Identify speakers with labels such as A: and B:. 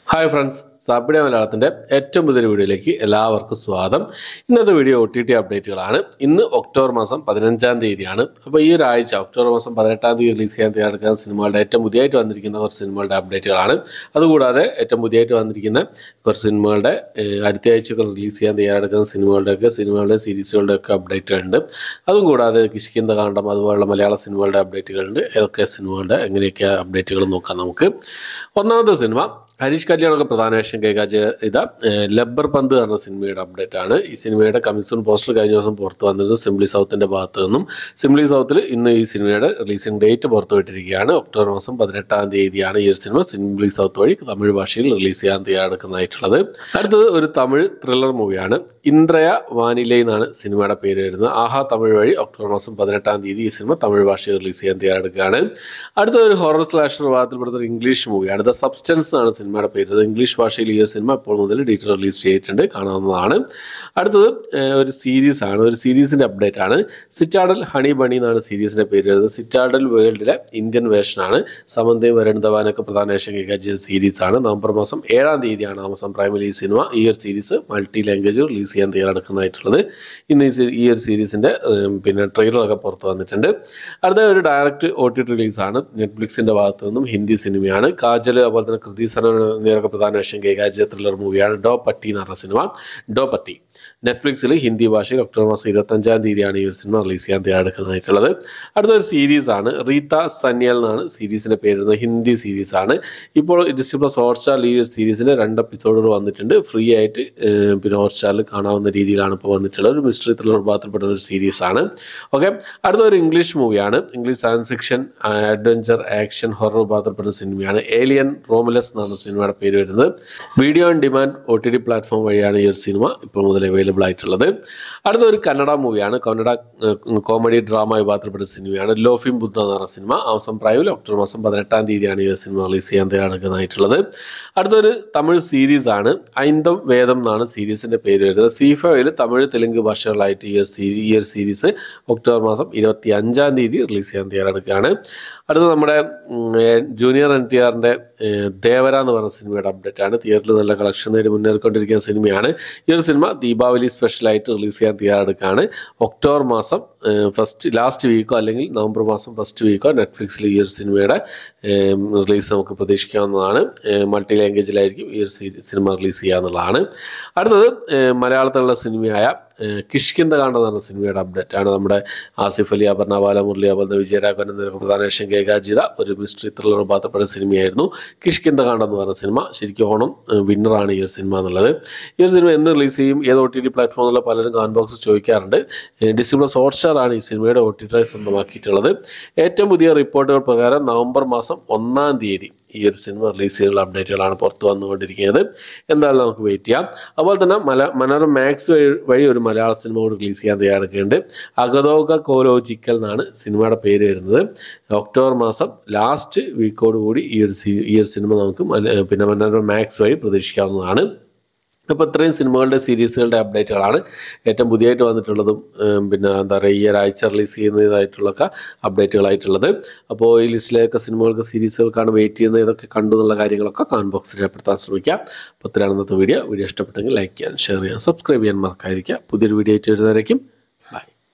A: hi friends സാപ്പിഡിയ മലയാളത്തിൻ്റെ ഏറ്റവും പുതിയൊരു വീഡിയോയിലേക്ക് എല്ലാവർക്കും സ്വാഗതം ഇന്നത്തെ വീഡിയോ ഒ ടി ടി അപ്ഡേറ്റുകളാണ് ഇന്ന് ഒക്ടോബർ മാസം പതിനഞ്ചാം തീയതിയാണ് അപ്പോൾ ഈ ഒരു ആഴ്ച ഒക്ടോബർ മാസം പതിനെട്ടാം തീയതി റിലീസ് ചെയ്യാൻ തയ്യാറെടുക്കുന്ന സിനിമകളുടെ ഏറ്റവും പുതിയതായിട്ട് വന്നിരിക്കുന്ന കുറച്ച് സിനിമകളുടെ അപ്ഡേറ്റുകളാണ് അതുകൂടാതെ ഏറ്റവും പുതിയതായിട്ട് വന്നിരിക്കുന്ന കുറച്ച് സിനിമകളുടെ ഏഹ്, അടുത്ത ആഴ്ചകൾ റിലീസ് ചെയ്യാൻ തയ്യാറെടുക്കുന്ന സിനിമകളുടെയൊക്കെ സിനിമകളുടെ സീരീസുകളുടെ ഒക്കെ അപ്ഡേറ്റുകളുണ്ട് അതും കൂടാതെ കിഷ്കിന്ത കാണ്ഡം അതുപോലുള്ള മലയാള സിനിമകളുടെ അപ്ഡേറ്റുകളുണ്ട് ഏതൊക്കെ സിനിമകളുടെ എങ്ങനെയൊക്കെ അപ്ഡേറ്റുകൾ നോക്കാം നമുക്ക് ഒന്നാമത്തെ സിനിമ ഹരീഷ് കല്യാണൊക്കെ പ്രധാന വേഷം കൈകാര്യം ചെയ്ത ഏഹ്, ലബ്ബർ പന്ത് എന്ന സിനിമയുടെ അപ്ഡേറ്റ് ആണ് ഈ സിനിമയുടെ കമ്മീഷൻ പോസ്റ്റർ കഴിഞ്ഞ ദിവസം പുറത്തു വന്നിരുന്നു സിംപ്ലി സൗത്തിന്റെ ഭാഗത്ത് നിന്നും സിംപ്ലി സൗത്തിൽ ഇന്ന് ഈ സിനിമയുടെ റിലീസിംഗ് ഡേറ്റ് പുറത്തുവിട്ടിരിക്കുകയാണ് ഒക്ടോബർ മാസം പതിനെട്ടാം തീയതിയാണ് ഈ ഒരു സിനിമ സിംപ്ലി സൗത്ത് വഴി തമിഴ് ഭാഷയിൽ റിലീസ് ചെയ്യാൻ തയ്യാറെടുക്കുന്നതായിട്ടുള്ളത് അടുത്തത് ഒരു തമിഴ് ത്രില്ലർ മൂവിയാണ് ഇന്ദ്രയ വാനിലേ എന്നാണ് സിനിമയുടെ പേര് വരുന്നത് ആഹാ തമിഴ് വഴി ഒക്ടോബർ മാസം പതിനെട്ടാം തീയതി ഈ സിനിമ തമിഴ് ഭാഷയിൽ റിലീസ് ചെയ്യാൻ തയ്യാറെടുക്കുകയാണ് അടുത്ത ഒരു ഹൊറർ സ്ലാഷർ വിഭാഗത്തിൽപ്പെടുന്ന ഒരു ഇംഗ്ലീഷ് മൂവിയാണ് ദ സബ്സ്റ്റൻസ് എന്നാണ് സിനിമയുടെ പേര് ഇത് ഇംഗ്ലീഷ് ഭാഷയിൽ ഈ ഒരു സിനിമ ഇപ്പോൾ മുതൽ ഡീറ്റെയിൽ റിലീസ് ചെയ്തിട്ടുണ്ട് കാണാവുന്നതാണ് അടുത്തത് ഏഹ്, ഒരു സീരീസ് ആണ് ഒരു സീരീസിന്റെ അപ്ഡേറ്റ് ആണ് സിറ്റാഡൽ ഹണി ബണി എന്നാണ് സീരീസിന്റെ പേര് വരുന്നത് സിറ്റാഡൽ വേൾഡിലെ ഇന്ത്യൻ വേർഷനാണ് സമന്തയും വരുൺ ധവാനൊക്കെ പ്രധാന വേഷം കൈകാര്യം ചെയ്ത സീരീസ് ആണ് നവംബർ മാസം ഏഴാം തീയതിയാണ് ആമസോൺ പ്രൈമിൽ ഈ സിനിമ ഈ ഒരു സീരീസ് മൾട്ടി ലാംഗ്വേജ് റിലീസ് ചെയ്യാൻ തയ്യാറെടുക്കുന്നതായിട്ടുള്ളത് ഇന്ന് ഈ സീ- ഈ ഒരു സീരീസിന്റെ ഏഹ്, പിന്നെ ട്രെയിലറൊക്കെ പുറത്തു വന്നിട്ടുണ്ട് അടുത്ത ഒരു ഡയറക്റ്റ് ഒ ടി റിലീസാണ് നെറ്റ്ഫ്ലിക്സിന്റെ ഭാഗത്തു നിന്നും ഹിന്ദി സിനിമയാണ് കാജൽ അതുപോലെ തന്നെ കൃതി സനൻ എന്നിവരൊക്കെ പ്രധാന വേഷം കൈകാര്യം ചെയ്ത ത്രില്ലർ മൂവിയാണ് ഡോ പട്ടി എന്ന് പറഞ്ഞ സിനിമ ഡോ പട്ടി നെറ്റ്ഫ്ലിക്സിൽ ഹിന്ദി ഭാഷയിൽ ഒക്ടോബർ മാസം ഇരുപത്തഞ്ചാം തീയതിയാണ് ഈ ഒരു സിനിമ റിലീസ് ചെയ്യാൻ തയ്യാറെടുക്കുന്നതായിട്ടുള്ളത് അടുത്തൊരു സീരീസ് ആണ് റീത്ത സന്യൽ എന്നാണ് സീരീസിന്റെ പേര് വരുന്നത് ഹിന്ദി സീരീസ് ആണ് ഇപ്പോൾ ഡിസ്നി പ്ലസ് ഹോട്ട്സ്റ്റാറിൽ ഈ ഒരു സീരീസിന്റെ രണ്ട് എപ്പിസോഡുകൾ വന്നിട്ടുണ്ട് ഫ്രീ ആയിട്ട് ഏഹ്, പിന്നെ ഹോട്ട്സ്റ്റാറിൽ കാണാവുന്ന രീതിയിലാണ് ഇപ്പോൾ വന്നിട്ടുള്ളത് ഒരു മിസ്റ്ററി ത്രില്ലർ വിഭാഗത്തിൽപ്പെട്ട ഒരു സീരീസ് ആണ് ഓക്കെ അടുത്ത ഒരു ഇംഗ്ലീഷ് മൂവിയാണ് English science fiction adventure action horror വിഭാഗത്തിൽപ്പെടുന്ന സിനിമയാണ് ഏലിയൻ റോമുലസ് എന്നാണ് സിനിമയുടെ പേര് വരുന്നത് video on demand O T T platform വഴിയാണ് ഈ ഒരു സിനിമ ഇപ്പോൾ മുതൽ അവൈലബിൾ ആയിട്ടുള്ളത് അടുത്ത ഒരു കന്നഡ മൂവിയാണ് കന്നഡ കോമഡി ഡ്രാമ വിഭാഗത്തിൽപ്പെട്ട സിനിമയാണ് ലോഫിം ബുദ്ധ എന്ന് പറഞ്ഞ സിനിമ ആമസം പ്രൈവിൽ ഒക്ടോബർ മാസം പതിനെട്ടാം തീയതിയാണ് ഈ ഒരു സിനിമ റിലീസ് ചെയ്യാൻ തയ്യാറെടുക്കുന്നതായിട്ടുള്ളത് അടുത്തൊരു തമിഴ് സീരീസ് ആണ് ഐന്തം വേദം എന്നാണ് സീരീസിന്റെ പേര് വരുന്നത് സീഫയിൽ തമിഴ് തെലുങ്ക് ഭാഷകളായിട്ട് ഈ ഒരു സീരീ ഈ ഒരു സീരീസ് ഒക്ടോബർ മാസം ഇരുപത്തി അഞ്ചാം തീയതി റിലീസ് ചെയ്യാൻ തയ്യാറെടുക്കുകയാണ് അടുത്ത നമ്മുടെ ഉം, ഏർ, ജൂനിയർ എൻ ടി ആറിന്റെ ദേവര എന്ന് പറഞ്ഞ സിനിമയുടെ അപ്ഡേറ്റ് ആണ് തിയേറ്ററിൽ നല്ല കളക്ഷൻ നേടി മുന്നേറിക്കൊണ്ടിരിക്കുന്ന സിനിമയാണ് ഈ ഒരു സിനിമ ദീപാവലി സ്പെഷ്യലായിട്ട് റിലീസ് ചെയ്യാൻ തയ്യാറെടുക്കുകയാണ് ഒക്ടോബർ മാസം ഫസ്റ്റ് ലാസ്റ്റ് വീക്കോ അല്ലെങ്കിൽ നവംബർ മാസം ഫസ്റ്റ് വീക്കോ നെറ്റ്ഫ്ലിക്സിൽ ഈ ഒരു സിനിമയുടെ റിലീസ് നമുക്ക് പ്രതീക്ഷിക്കാവുന്നതാണ് മൾട്ടി ലാംഗ്വേജിലായിരിക്കും ഈ ഒരു സീ- സിനിമ റിലീസ് ചെയ്യുക എന്നുള്ളതാണ് അടുത്തത് ഏർ, മലയാളത്തിലുള്ള സിനിമയായ ഏർ, കിഷ്കിന്ത കാണ്ഡ എന്ന് പറഞ്ഞ സിനിമയുടെ അപ്ഡേറ്റ് ആണ് നമ്മുടെ ആസിഫ് അലി അപർണ ബാലമുരളി അതുപോലെ തന്നെ വിജയരാഘവൻ എന്നിവരൊക്കെ പ്രധാന വേഷം കൈകാര്യം ചെയ്ത ഒരു മിസ്റ്ററി ത്രില്ലർ വിഭാഗത്തിൽപ്പെട്ട സിനിമയായിരുന്നു കിഷ്കിന്ത കാണ്ഡ എന്ന് പറഞ്ഞ സിനിമ ശരിക്കും ഓണം വിന്നറാണ് ഈ ഒരു സിനിമ എന്നുള്ളത് ഈ ഒരു സിനിമ എന്ന് റിലീസ് ചെയ്യും ഏത് ഒ ടി ടി പ്ലാറ്റ്ഫോമിലുള്ള പലരും കമന്റ് ബോക്സ് ചോദിക്കാറുണ്ട് ഡിസ്നി പ്ലസ് ഹോട്ട്സ്റ്റാർ ആണ് ഈ സിനിമയുടെ ഒ ടി ടി സ്വന്തമാക്കിയിട്ടുള്ളത് ഏറ്റവും പുതിയ റിപ്പോർട്ടുകൾ പ്രകാരം നവംബർ മാസം ഒന്നാം തീയതി ഈ ഒരു സിനിമ റിലീസ് ചെയ്യാനുള്ള അപ്ഡേറ്റുകളാണ് പുറത്തു വന്നുകൊണ്ടിരിക്കുന്നത് എന്തായാലും നമുക്ക് വെയിറ്റ് ചെയ്യാം അതുപോലെ തന്നെ മല മനോരമ മാക്സ് വഴി വഴി ഒരു മലയാള സിനിമ കൂടി റിലീസ് ചെയ്യാൻ തയ്യാറെടുക്കുന്നുണ്ട് അഗതോക കോലോജിക്കൽ എന്നാണ് സിനിമയുടെ പേര് വരുന്നത് ഒക്ടോബർ മാസം ലാസ്റ്റ് വീക്കോട് കൂടി ഈ ഒരു സി- ഈ ഒരു സിനിമ നമുക്ക് മല- പിന്നെ മനോരമ മാക്സ് വഴി പ്രതീക്ഷിക്കാവുന്നതാണ് അപ്പോൾ ഇത്രയും സിനിമകളുടെ സീരീസുകളുടെ അപ്ഡേറ്റുകളാണ് ഏറ്റവും പുതിയതായിട്ട് വന്നിട്ടുള്ളതും ഉം, പിന്നെ എന്താ പറയുക ഈ ഒരാഴ്ച റിലീസ് ചെയ്യുന്നതായിട്ടുള്ളൊക്കെ അപ്ഡേറ്റുകളായിട്ടുള്ളത് അപ്പോൾ ഈ ലിസ്റ്റിലേക്ക് സിനിമകൾക്ക് സീരീസുകൾക്കാണ് വെയിറ്റ് ചെയ്യുന്നത് ഇതൊക്കെ കണ്ടു എന്നുള്ള കാര്യങ്ങളൊക്കെ കമന്റ് ബോക്സിൽ രേഖപ്പെടുത്താൻ ശ്രമിക്കാം അപ്പോൾ ഇത്രയാണ് ഇന്നത്തെ വീഡിയോ വീഡിയോ ഇഷ്ടപ്പെട്ടെങ്കിൽ ലൈക്ക് ചെയ്യാൻ ഷെയർ ചെയ്യാൻ സബ്സ്ക്രൈബ് ചെയ്യാൻ മറക്കാതിരിക്കുക പുതിയൊരു വീഡിയോ ആയിട്ട് വരുന്നവരേക്കും